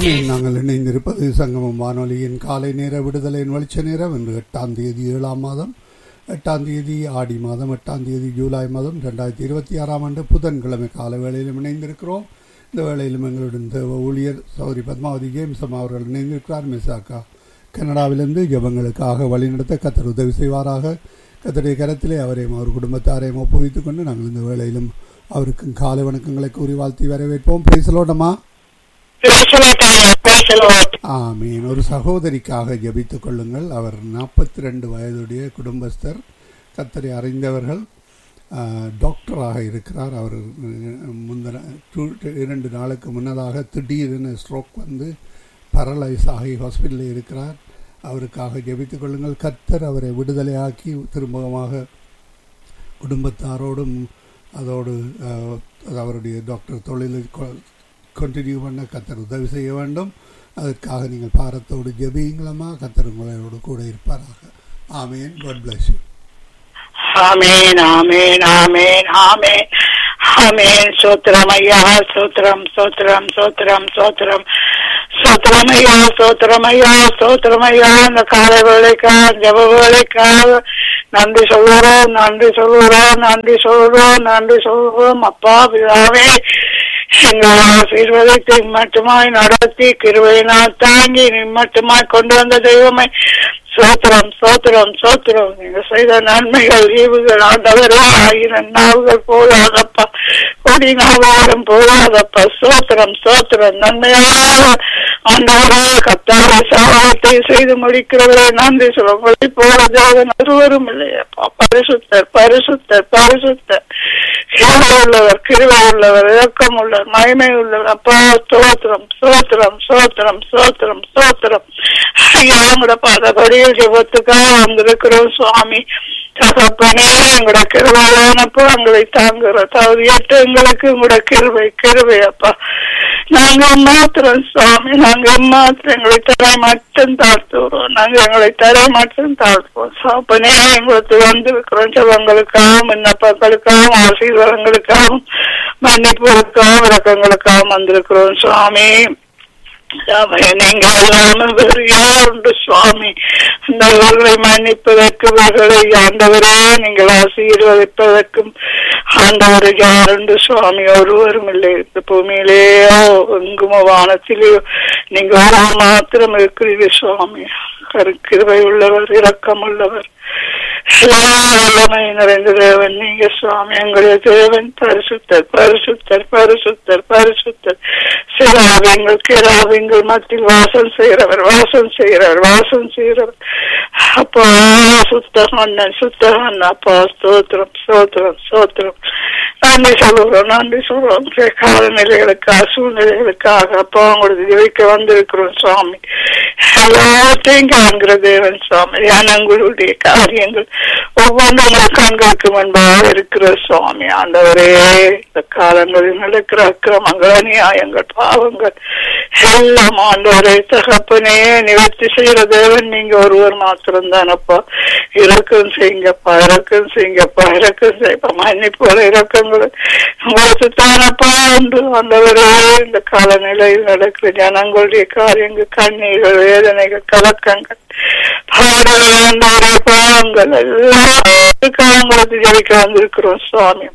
ஆமீன் நாங்கள் இணைந்திருப்பது சங்கமம் வானொலியின் காலை நேர விடுதலையின் வெளிச்ச நேரம் இன்று எட்டாம் தேதி ஏழாம் மாதம் எட்டாம் தேதி ஆடி மாதம் எட்டாம் தேதி ஜூலை மாதம் ரெண்டாயிரத்தி இருபத்தி ஆறாம் ஆண்டு புதன்கிழமை கால வேளையிலும் இணைந்திருக்கிறோம் இந்த வேளையிலும் எங்களுடன் தேவ ஊழியர் சௌரி பத்மாவதி ஜேம்சம் அவர்கள் இணைந்திருக்கிறார் மிசாக்கா கனடாவிலிருந்து ஜபங்களுக்காக வழிநடத்த கத்தர் உதவி செய்வாராக கத்தருடைய கரத்திலே அவரையும் அவர் குடும்பத்தாரையும் ஒப்புவித்துக் கொண்டு நாங்கள் இந்த வேளையிலும் அவருக்கு காலை வணக்கங்களை கூறி வாழ்த்தி வரவேற்போம் பேசலோட்டமா ஆமீன் ஒரு சகோதரிக்காக ஜெபித்துக் கொள்ளுங்கள் அவர் நாற்பத்தி ரெண்டு வயதுடைய குடும்பஸ்தர் கத்தரை அறிந்தவர்கள் டாக்டராக இருக்கிறார் அவர் முந்தின இரண்டு நாளுக்கு முன்னதாக திடீரென ஸ்ட்ரோக் வந்து பரலைஸ் ஆகி ஹாஸ்பிட்டலில் இருக்கிறார் அவருக்காக ஜெபித்துக் கொள்ளுங்கள் கத்தர் அவரை விடுதலையாக்கி திரும்பமாக குடும்பத்தாரோடும் அதோடு அவருடைய டாக்டர் தொழிலில் கண்டினியூ பண்ண கத்தர் உதவி செய்ய வேண்டும் அதற்காக நீங்கள் பாரத்தோடு ஜெபியுங்களமா கத்தர் உங்களோடு கூட இருப்பாராக ஆமேன் காட் பிளஸ் யூ ஆமேன் ஆமேன் ஆமேன் ஆமேன் ஆமேன் சோத்திரம் ஐயா சோத்திரம் சோத்திரம் சோத்திரம் சோத்திரம் சோத்திரம் ஐயா சோத்திரம் ஐயா சோத்திரம் ஐயா இந்த காலை வேலைக்காக ஜப வேலைக்காக நன்றி சொல்கிறோம் நன்றி சொல்கிறோம் நன்றி சொல்கிறோம் நன்றி சொல்கிறோம் அப்பா பிதாவே எங்கள் ஆசீர்வாதத்தை மட்டுமாய் நடத்தி கிருவையினால் தாங்கி மட்டுமாய் கொண்டு வந்த தெய்வமே சோத்திரம் சோத்திரம் சோத்திரம் நீங்க செய்த நன்மைகள் ஈவுகள் ஆண்டவரே ஆயிரம் நாவுகள் போதாதப்பா கொடி நாவாரம் போதாதப்பா சோத்திரம் சோத்திரம் நன்மையாக ஆண்டவரே கத்தார சாவத்தை செய்து முடிக்கிறவரே நன்றி சொல்ல உங்களை போல தேவன் ஒருவரும் இல்லையப்பா பரிசுத்தர் பரிசுத்தர் பரிசுத்தர் கிருவை உள்ளவர் கிருவை உள்ளவர் இறக்கம் உள்ளவர் மகிமை உள்ளவர் அப்பா சோத்திரம் சோத்திரம் சோத்திரம் சோத்திரம் சோத்திரம் ஐயா உங்களோட பாதபடியில் ஜெபத்துக்காக வந்திருக்கிறோம் சுவாமி தகப்பனே எங்களோட கிருவையானப்போ எங்களை தாங்குற தகுதியற்ற எங்களுக்கு உங்களோட கிருவை கிருவை அப்பா நாங்க மாத்திரம் சுவாமி நாங்க மாத்திரம் எங்களை தரை மட்டும் தாழ்த்துறோம் நாங்க எங்களை தரை மட்டும் தாழ்த்துவோம் சாப்பனே எங்களுக்கு வந்திருக்கிறோம் ஜபங்களுக்காகவும் விண்ணப்பங்களுக்காகவும் ஆசீர்வாதங்களுக்காகவும் மன்னிப்புகளுக்காகவும் விளக்கங்களுக்காகவும் வந்திருக்கிறோம் சுவாமி நீங்கள் இல்லாமல் வேறு யாருண்டு சுவாமி அந்தவர்களை மன்னிப்பதற்கு இவர்களை ஆண்டவரே நீங்கள் ஆசீர்வதிப்பதற்கும் ஆண்டவர் யாருண்டு சுவாமி ஒருவரும் இல்லை இந்த பூமியிலேயோ எங்குமோ வானத்திலேயோ நீங்க ஒரு மாத்திரம் இருக்கிறீர்கள் சுவாமி கருக்கிருவை உள்ளவர் இரக்கம் உள்ளவர் வல்லமை நிறைந்த தேவன் நீங்க சுவாமி எங்களுடைய தேவன் பரிசுத்தர் பரிசுத்தர் பரிசுத்தர் பரிசுத்தர் சிறாவிங்கள் கிராவிங்கள் மத்தியில் வாசம் செய்கிறவர் வாசம் செய்கிறவர் வாசம் செய்கிறவர் அப்பா சுத்த மன்னன் சுத்த மன்னன் அப்பா ஸ்தோத்திரம் ஸ்தோத்திரம் ஸ்தோத்திரம் நன்றி சொல்லுகிறோம் நன்றி சொல்றோம் காலநிலைகளுக்காக சூழ்நிலைகளுக்காக அப்பா உங்களுக்கு ஜெயிக்க வந்திருக்கிறோம் சுவாமி எல்லாத்தையும் காண்கிற தேவன் சுவாமி ஞானங்களுடைய காரியங்கள் ஒவ்வொன்றும் கண்களுக்கு முன்பாக இருக்கிற சுவாமி ஆண்டவரே இந்த காலங்களில் நடக்கிற அக்கிரமங்கள் அநியாயங்கள் பாவங்கள் எல்லாம் ஆண்டவரே தகப்பனே நிவர்த்தி செய்யற தேவன் நீங்க ஒருவர் மாத்திரம் தானப்பா இறக்கம் செய்யுங்கப்பா இறக்கம் செய்யுங்கப்பா இறக்கம் செய்யப்பா மன்னிப்பு இறக்கங்கள் உங்களுக்கு தானப்பா என்று ஆண்டவரே இந்த காலநிலையில் நடக்கிற ஜனங்களுடைய காரியங்கள் கண்ணீர்கள் வேதனைகள் கலக்கங்கள் பாடங்கள் பாவங்கள் எல்லாத்துக்கும் உங்களுக்கு ஜெயிக்க வந்திருக்கிறோம் சுவாமி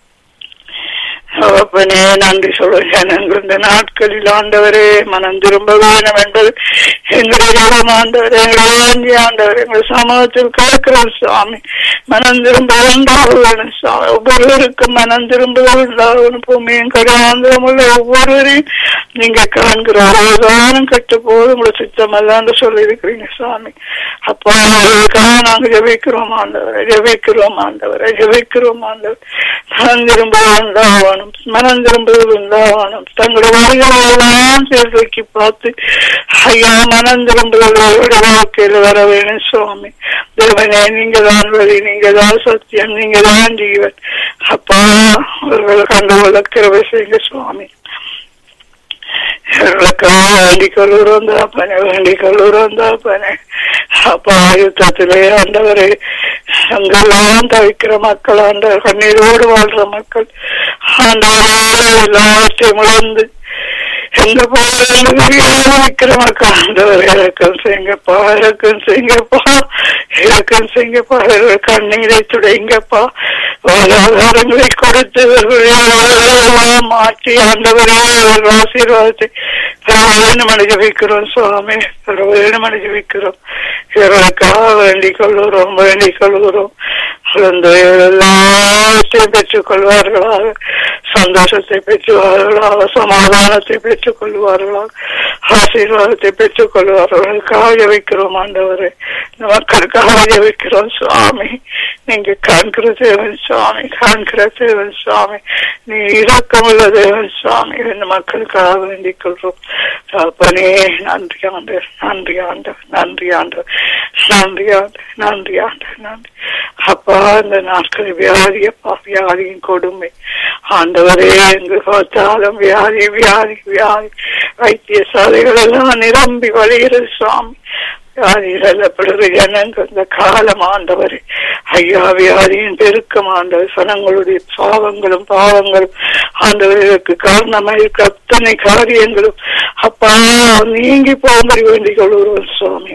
அவப்பனே நன்றி சொல்லுவேன் ஜனங்கள் இந்த நாட்களில் ஆண்டவரே மனம் திரும்ப வேணும் என்பது எங்களுடைய ஆண்டவர் எங்களுடைய ஆண்டவர் எங்கள் சமூகத்தில் கிடக்கிறோம் சுவாமி மனம் திரும்ப உண்டாக வேணும் சுவாமி ஒவ்வொருவருக்கும் மனம் திரும்ப உண்டாகணும் பூமியும் கடாந்திரம் உள்ள ஒவ்வொருவரையும் நீங்க காண்கிற அவதானம் கட்டு போது உங்களை சித்தம் அல்லாண்டு சொல்லி இருக்கிறீங்க சுவாமி அப்பா அவர்களுக்காக நாங்க ஜெபிக்கிறோம் ஆண்டவரை ஜெபிக்கிறோம் ஆண்டவரை ஜெபிக்கிறோம் ஆண்டவர் மனம் திரும்ப உண்டாகணும் மனம் திரும்புவது உண்டாகணும் தங்களுடைய வழிகளெல்லாம் சேர்வைக்கு பார்த்து ஐயா மனம் திரும்புவதோட வாழ்க்கையில் வர வேணும் சுவாமி தேவனே நீங்க தான் வழி நீங்க தான் சத்தியம் நீங்க தான் ஜீவன் அப்பா அவர்கள் கண்டு வளர்க்கிற செய்யுங்க சுவாமி எங்களுக்காக வேண்டிக் கொள்ளுறோம் தாப்பனே வேண்டிக் கொள்ளுறோம் தாப்பனே அப்பா யுத்தத்திலே ஆண்டவரே அங்கெல்லாம் தவிக்கிற மக்கள் ஆண்டவர் கண்ணீரோடு வாழ்ற மக்கள் ஆண்டவரே எல்லாவற்றையும் இழந்து எங்கப்பா விக்ரமக்கா ஆண்டவர் இறக்கம் செய்யுங்கப்பா இறக்கம் செய்யுங்கப்பா இறக்கம் செய்யுங்கப்பா இவர்கள் கண்ணீரை துடைங்கப்பா ஆதாரங்களை கொடுத்து இவர்கள் மாற்றி ஆண்டவரே இவர்கள் ஆசீர்வாதத்தை பெறவேணும் அணுக வைக்கிறோம் சுவாமி பெறவேணும் அணுக வைக்கிறோம் இவர்களுக்காக வேண்டிக் கொள்கிறோம் வேண்டிக் கொள்கிறோம் எல்லாத்தையும் பெற்றுக் கொள்வார்களாக சந்தோஷத்தை பெற்றுவார்களாக சமாதானத்தை பெற்றுக் கொள்வார்களாக ஆசீர்வாதத்தை பெற்றுக் கொள்வார்களுக்காக வைக்கிறோம் ஆண்டவரே இந்த மக்களுக்காக வைக்கிறோம் சுவாமி நீங்க காண்கிற தேவன் சுவாமி காண்கிற தேவன் சுவாமி நீ இரக்கமுள்ள தேவன் சுவாமி இந்த மக்களுக்காக வேண்டிக் கொள்றோம் அப்பனே நன்றி ஆண்டு நன்றி ஆண்டு நன்றி ஆண்டு நன்றி ஆண்டு நன்றி ஆண்டு நன்றி அப்பா இந்த நாட்கள் வியாதி அப்பா வியாதியின் கொடுமை ஆண்டவரே எங்கு பார்த்தாலும் வியாதி வியாதி வியாதி வைத்தியசாலைகள் எல்லாம் நிரம்பி வழிகிறது சுவாமி வியாதிகளப்படுகிற ஜனங்கள் இந்த காலம் ஆண்டவர் ஐயா வியாதியின் பெருக்கம் ஆண்டவர் சனங்களுடைய பாவங்களும் பாவங்களும் ஆண்டவர்களுக்கு காரணமாக இருக்க அத்தனை காரியங்களும் அப்பா நீங்கி போகும்படி வேண்டிக் கொள்கிறோம் சுவாமி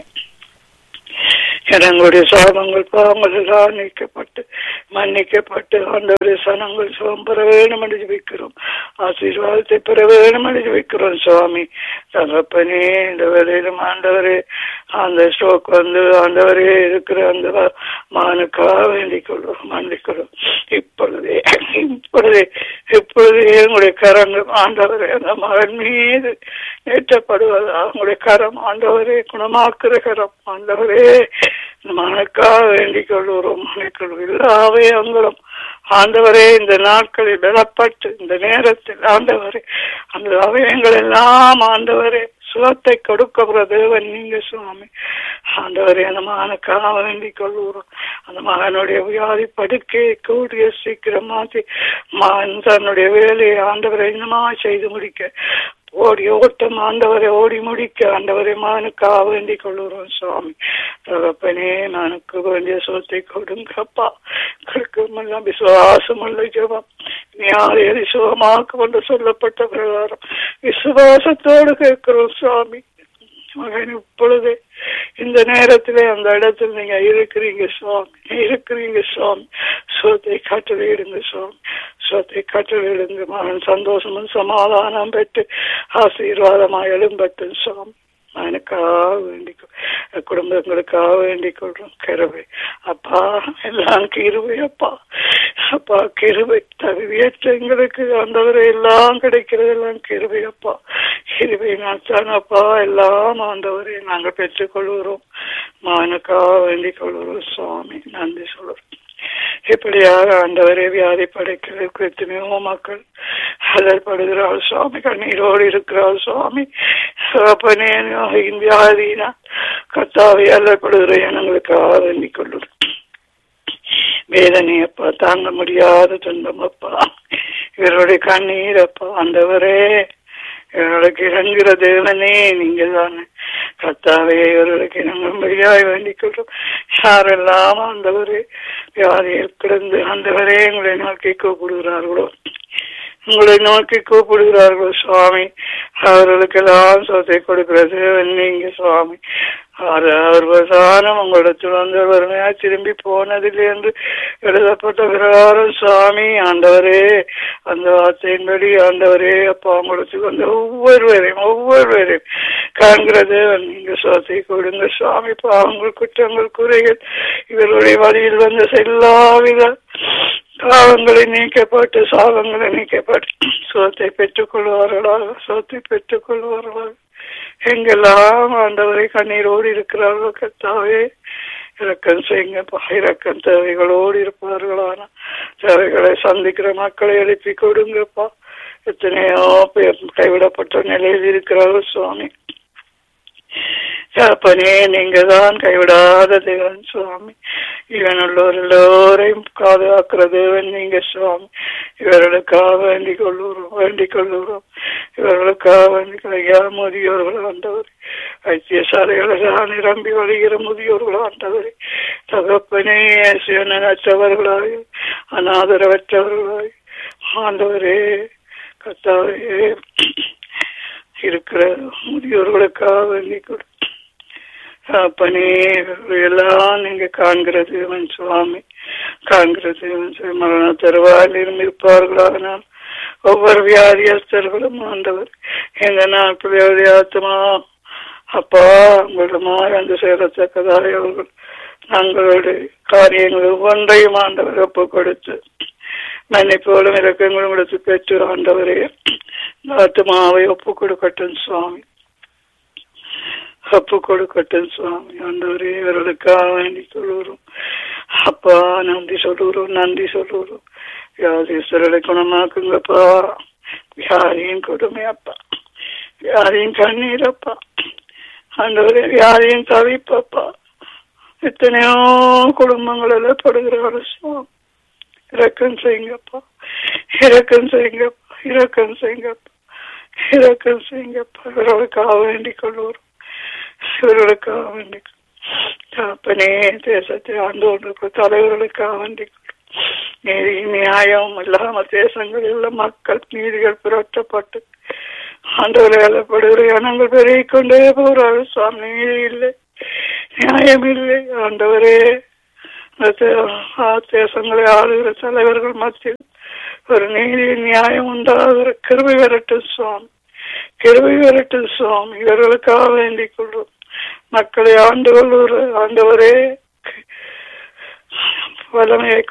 ஜனங்களுடைய சாபங்கள் பாவங்கள் எல்லாம் நீக்கப்பட்டு மன்னிக்கப்பட்டு ஆண்டவருடைய சனங்கள் சுகம் பெற வேணும் என்று வைக்கிறோம் ஆசீர்வாதத்தை பெற வேணும் என்று வைக்கிறோம் சுவாமி தகப்பனே இந்த வேலையிலும் ஆண்டவரே அந்த ஸ்ட்ரோக் வந்து ஆண்டவரே இருக்கிற அந்த மகனுக்காக வேண்டிக் கொள்வோம் மன்னிக் கொள்வோம் இப்பொழுதே இப்பொழுதே இப்பொழுதே உங்களுடைய கரங்கள் ஆண்டவரே அந்த மகன் மீது நேற்றப்படுவதா உங்களுடைய கரம் ஆண்டவரே குணமாக்குற கரம் ஆண்டவரே மனக்காக வேண்டிக் கொள்கிறோம் மன்னிக்கொள்வோம் எல்லா அவயங்களும் ஆண்டவரே இந்த நாட்களில் பலப்பட்டு இந்த நேரத்தில் ஆண்டவரே அந்த அவயங்கள் எல்லாம் ஆண்டவரே சுகத்தை கொடுக்கிற தேவன் நீங்க சுவாமி ஆண்டவரே அந்த மகனுக்காக வேண்டிக் கொள்கிறோம் அந்த மகனுடைய வியாதி படுக்கையை கூடிய சீக்கிரம் மாற்றி மகன் தன்னுடைய வேலையை ஆண்டவரை இன்னமா செய்து முடிக்க ஓடி ஓட்டம் ஆண்டவரை ஓடி முடிக்க ஆண்டவரை மகனுக்காக வேண்டிக் கொள்கிறோம் சுவாமி தகப்பனே மனுக்கு வேண்டிய சொத்தை கொடுங்கப்பா கொடுக்கமெல்லாம் விசுவாசம் உள்ள ஜபம் ஞாயிறு சுகமாக்கு என்று சொல்லப்பட்ட பிரகாரம் விசுவாசத்தோடு கேட்கிறோம் சுவாமி மகன் இப்பொழுதே இந்த நேரத்திலே அந்த இடத்துல நீங்க இருக்கிறீங்க சுவாமி இருக்கிறீங்க சுவாமி சோத்தை கட்டளையிடுங்க சுவாமி சோத்தை கட்டளையிடுங்க மகன் சந்தோஷமும் சமாதானம் பெற்று ஆசீர்வாதமா எழும்பட்டும் சுவாமி எனக்காக வேண்டிக் குடும்பங்களுக்காக வேண்டிக் கொள்றோம் கிருபை அப்பா எல்லாம் கிருபை அப்பா அப்பா கிருபை தகுதியற்ற எங்களுக்கு ஆண்டவரை எல்லாம் கிடைக்கிறது எல்லாம் கிருபை அப்பா கிருபை நாத்தான் அப்பா எல்லாம் ஆண்டவரை நாங்கள் பெற்றுக்கொள்கிறோம் மானுக்காக வேண்டிக் கொள்கிறோம் சுவாமி நன்றி சொல்றோம் இப்படியாக ஆண்டவரே வியாதி படைக்கிறதுக்கு எத்தனையோ மக்கள் அலர்படுகிறாள் சுவாமி கண்ணீரோடு இருக்கிறாள் சுவாமி அப்பனே வியாதினா கத்தாவை அலர்படுகிற எண்ணங்களுக்காக வேண்டிக் கொள்ளும் வேதனையப்பா தாங்க முடியாத துன்பம் அப்பா இவருடைய கண்ணீர் அப்பா ஆண்டவரே இவர்களுக்கு இறங்குகிற தேவனே நீங்கள் தானே கத்தாவே இவர்களுக்கு இறங்கும்படியாய் வேண்டிக் கொள்றோம் யாரெல்லாம் ஆண்டவரே வியாதியில் கிடந்து ஆண்டவரே உங்களை நோக்கி கூப்பிடுகிறார்களோ உங்களை நோக்கி கூப்பிடுகிறார்களோ சுவாமி அவர்களுக்கெல்லாம் சொத்தை கொடுக்கிறது நீங்க சுவாமி அவர் பிரதானம் உங்களிடத்தில் வந்து வறுமையா திரும்பி போனதில்லை என்று எழுதப்பட்ட பிரகாரம் சுவாமி ஆண்டவரே அந்த வார்த்தையின்படி ஆண்டவரே அப்பா உங்களுக்கு வந்து ஒவ்வொருவரையும் ஒவ்வொருவரையும் காண்கிறது நீங்க சுவாசை கொடுங்க சுவாமி பாவங்கள் குற்றங்கள் குறைகள் இவருடைய வழியில் வந்த எல்லாவித பாவங்களை நீக்கப்பட்டு சாபங்களை நீக்கப்பட்டு சுகத்தை பெற்றுக் கொள்வார்களாக சுகத்தை பெற்றுக் கொள்வார்களாக எங்கெல்லாம் ஆண்டவரை கண்ணீரோடு இருக்கிறார்களோ கத்தாவே இறக்கம் செய்யுங்கப்பா இறக்கம் தேவைகளோடு இருப்பார்களான தேவைகளை சந்திக்கிற மக்களை எழுப்பி கொடுங்கப்பா எத்தனையோ பேர் கைவிடப்பட்ட நிலையில் இருக்கிறார்கள் சுவாமி அப்பனே நீங்க தான் கைவிடாத தேவன் சுவாமி இவன் உள்ளோர் எல்லோரையும் பாதுகாக்கிற தேவன் நீங்க சுவாமி இவர்களுக்காக வேண்டிக் கொள்ளுறோம் வேண்டிக் கொள்ளுறோம் இவர்களுக்காக வேண்டிக் ஐயா முதியோர்கள் ஆண்டவர் வைத்தியசாலைகளெல்லாம் நிரம்பி வழிகிற முதியோர்கள் ஆண்டவரே தகப்பனே சுயநற்றவர்களாய் அநாதரவற்றவர்களாய் ஆண்டவரே கத்தாவே இருக்கிற முதியோர்களுக்காக வேண்டி கொடு அப்பனே எல்லாம் நீங்க காண்கிறது அவன் சுவாமி காண்கிறது அவன் சுவாமி. மரண தருவாயில் இருப்பார்களானால் ஒவ்வொரு வியாதியஸ்தர்களும் ஆண்டவர் எங்க நாட்கள் ஆத்மா அப்பா உங்களிடமாய் வந்து சேரத்தக்கதாக அவர்கள் தங்களுடைய காரியங்கள் ஒவ்வொன்றையும் ஆண்டவர் ஒப்பு கொடுத்து மன்னிப்போடும் இறக்கங்களும் கொடுத்து பெற்று ஆண்டவரே இந்த ஆத்மாவை ஒப்பு கொடுக்கட்டும் சுவாமி ஒப்பு கொடுக்கட்டும் சுவாமி ஆண்டவரே இவர்களுக்காக வேண்டி சொல்லுறோம் அப்பா நன்றி சொல்லுறோம் நன்றி சொல்லுறோம் வியாதீஸ்வரரை குணமாக்குங்கப்பா யாரையும் கொடுமை அப்பா யாரையும் கண்ணீரப்பா ஆண்டவரே யாரையும் தவிப்பப்பா எத்தனையோ குடும்பங்களில் படுகிறார்கள் சுவாமி இறக்கம் செய்யுங்கப்பா இறக்கம் செய்யுங்கப்பா இறக்கம் செய்யுங்கப்பா இறக்கம் செய்யுங்கப்பா இவர்களுக்காக வேண்டிக் கொள்வோம் இவர்களுக்காக வேண்டிக் அப்பனே தேசத்தை ஆண்டு கொண்டிருக்கிற தலைவர்களுக்காக வேண்டிக் கொள்வோம் நீதி நியாயம் இல்லாம தேசங்களில் உள்ள மக்கள் நீதிகள் புரட்டப்பட்டு ஆண்டவரை அல்லப்படுகிற இனங்கள் பெருகிக் கொண்டே போகிறார்கள் சுவாமி நீதி இல்லை நியாயம் இல்லை ஆண்டவரே அந்த தே- ஆ தேசங்களை ஆளுகிற தலைவர்கள் மத்தியில் ஒரு நீதி நியாயம் உண்டாகிற கிருபை வரட்டும் சுவாமி கிருபை வரட்டும் சுவாமி இவர்களுக்காக வேண்டிக் கொள்வோம் மக்களை ஆண்டு கொள்ளுகிற ஆண்டவரே வல்லமையை